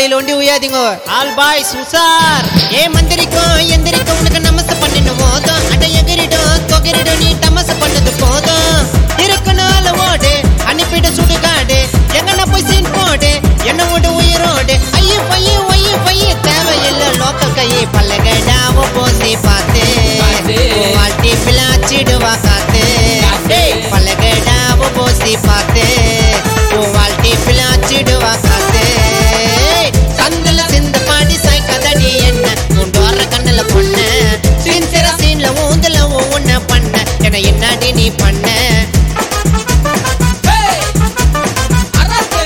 காலையில ஒண்டி உயாதீங்க all boys உசார் ஏ மந்திரிக்கும் எந்திரிக்கும் உனக்கு நமச பண்ணின போதும் அட எகிரிடும் தொகிரிடும் நீ தமச பண்ணது போதும் இருக்கனால ஓடு அனுப்பிட சுடுகாடு எங்கன போய் சீன் போடு என்ன விட உயிரோடு ஐயோ பைய ஒய்ய பைய தேவையில்லை லோக்கல் கையை பல்லகடாவ போசி பார்த்து பார்த்து. வாழ்த்தி பிளாச்சிடுவா காத்து காத்து. பல்லகடாவ போசி பார்த்து வாழ்த்தி பிளாச்சிடுவா காத்து சந்தில சிந்து பாடி சாய்க்கதடி என்ன உண்டோற கண்ணுல பொண்ணு சின்சிர சீன்ல ஊந்துல ஒவ்வொன்ன பண்ண என என்னாடி நீ பண்ண Hey! Arrastre!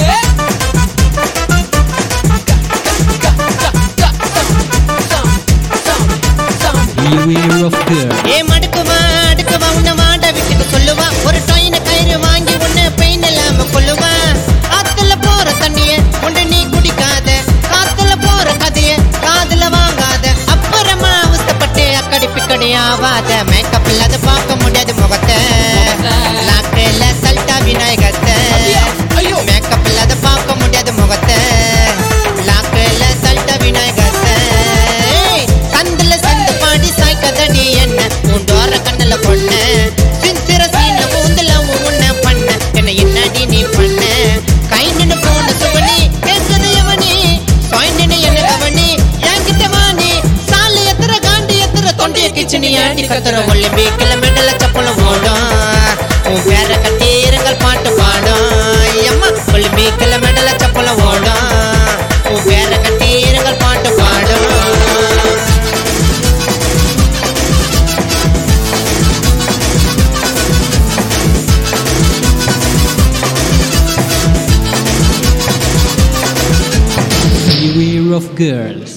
Ga, ga, ga, ga, sound, sound, sound. Beware of girl. ஏ மடுக்குவா அடுக்குவா உன்னை வாட விட்டுக்கு சொல்லுவா ஒரு டொயின கயிறு வாங்கி உன்னை பெயின் இல்லாம கொல்லுவா ஆத்துல போற தண்ணிய உண்டு நீ குடிக்காத காத்துல போற கதைய காதுல வாங்காத அப்புறமா அவஸ்தப்பட்டு அக்கடி பிக்கடி ஆவாத மேக்கப் இல்லாத பார்க்க முடியாது முகத்தை லாக்கில சல்ட்டா விநாயகத்தை ஐயோ, ஐயோ. மேக்கப் இல்லாத பார்க்க முடியாது முகத்தை லாக்கில சல்ட்டா விநாயகத்தை ஏய், சந்துல சந்து பாடி சாய்க்கதடி என்ன உண்டோர கண்ணுல பொண்ணு சின்சிர சீன ஊந்துல உன்ன பண்ண என்ன என்னடி நீ பண்ண கை நின்னு போன சுவனி கேட்கது எவனி சாய்ந்தினு என்ன கவனி என்கிட்ட வாணி சாலை எத்திர காண்டி எத்திர தொண்டைய கிச்சனி ஆண்டி கத்துற ஒல்லி கிலோமீட்டர்ல சப்பளம் ஓடும் உன் பேர கட்டீரங்கள் பாட்டு பாடும் அம்மா ஒல்லி கிலோமீட்டர்ல சப்பளம் ஓடும் உன் பேர கட்டீரங்கள் பாட்டு பாடும் Beware of girls.